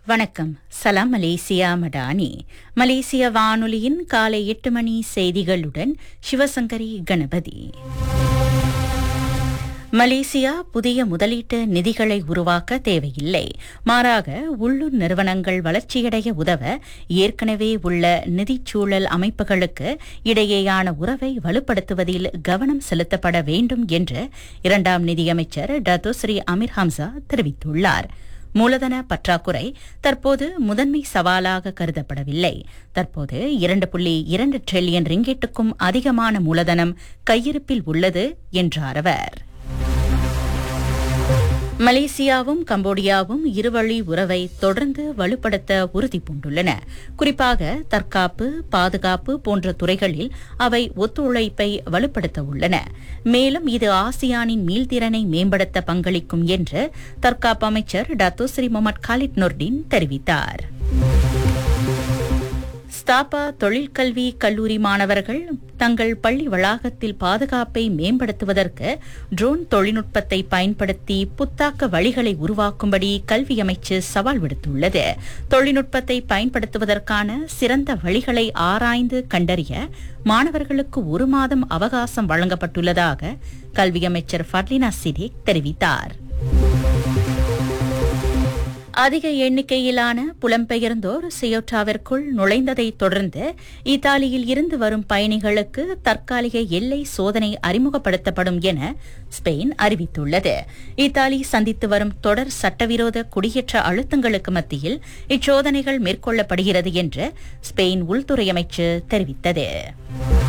வணக்கம் சலாம் மலேசியா மடானி மலேசிய வானொலியின் காலை எட்டு மணி செய்திகளுடன் சிவசங்கரி கணபதி மலேசியா புதிய முதலீட்டு நிதிகளை உருவாக்க தேவையில்லை மாறாக உள்ளூர் நிறுவனங்கள் வளர்ச்சியடைய உதவ ஏற்கனவே உள்ள நிதிச்சூழல் அமைப்புகளுக்கு இடையேயான உறவை வலுப்படுத்துவதில் கவனம் செலுத்தப்பட வேண்டும் என்று இரண்டாம் நிதியமைச்சர் டத்தோஸ்ரீ அமீர் ஹம்சா தெரிவித்துள்ளார் மூலதன பற்றாக்குறை தற்போது முதன்மை சவாலாக கருதப்படவில்லை தற்போது இரண்டு புள்ளி இரண்டு டிரில்லியன் ரிங்கெட்டுக்கும் அதிகமான மூலதனம் கையிருப்பில் உள்ளது என்றார் அவர் மலேசியாவும் கம்போடியாவும் இருவழி உறவை தொடர்ந்து வலுப்படுத்த உறுதி பூண்டுள்ளன குறிப்பாக தற்காப்பு பாதுகாப்பு போன்ற துறைகளில் அவை ஒத்துழைப்பை வலுப்படுத்த உள்ளன மேலும் இது ஆசியானின் மீள்திறனை மேம்படுத்த பங்களிக்கும் என்று தற்காப்பு அமைச்சர் டத்தோஸ்ரீ முகமது காலித் நொர்டின் தெரிவித்தார் ஸ்தாபா தொழிற்கல்வி கல்லூரி மாணவர்கள் தங்கள் பள்ளி வளாகத்தில் பாதுகாப்பை மேம்படுத்துவதற்கு ட்ரோன் தொழில்நுட்பத்தை பயன்படுத்தி புத்தாக்க வழிகளை உருவாக்கும்படி கல்வி அமைச்சு சவால் விடுத்துள்ளது தொழில்நுட்பத்தை பயன்படுத்துவதற்கான சிறந்த வழிகளை ஆராய்ந்து கண்டறிய மாணவர்களுக்கு ஒரு மாதம் அவகாசம் வழங்கப்பட்டுள்ளதாக கல்வி அமைச்சர் ஃபர்லினா சிடேக் தெரிவித்தார் அதிக எண்ணிக்கையிலான புலம்பெயர்ந்தோர் சியோட்டாவிற்குள் நுழைந்ததைத் தொடர்ந்து இத்தாலியில் இருந்து வரும் பயணிகளுக்கு தற்காலிக எல்லை சோதனை அறிமுகப்படுத்தப்படும் என ஸ்பெயின் அறிவித்துள்ளது இத்தாலி சந்தித்து வரும் தொடர் சட்டவிரோத குடியேற்ற அழுத்தங்களுக்கு மத்தியில் இச்சோதனைகள் மேற்கொள்ளப்படுகிறது என்று ஸ்பெயின் உள்துறை அமைச்சு தெரிவித்தது